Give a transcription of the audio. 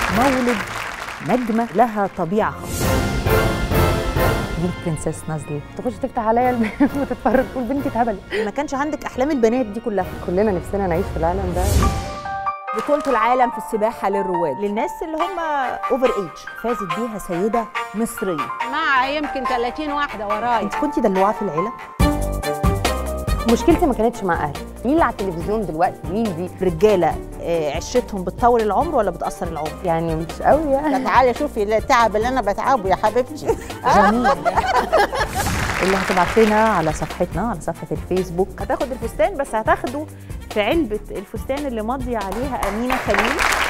مولد نجمه لها طبيعه خاصه دي البرنسيس نازلي تخش تفتح عليا الباب وتتفرج تقول بنتي اتهبلت ما كانش عندك احلام البنات دي كلها كلنا نفسنا نعيش في العالم ده بطولة العالم في السباحة للرواد للناس اللي هم اوفر ايج فازت بيها سيده مصريه مع يمكن 30 واحدة وراي انت كنتي دلوعه في العيله مشكلتي ما كانتش مع اهلي مين اللي على التلفزيون دلوقتي مين دي رجاله آه، عشتهم بتطول العمر ولا بتاثر العمر يعني مش قوي يعني تعالي شوفي التعب اللي انا بتعبه يا حبيبتي جميل اللي هتبعت لنا على صفحتنا على صفحه الفيسبوك هتاخد الفستان بس هتاخده في علبه الفستان اللي ماضيه عليها امينه خليل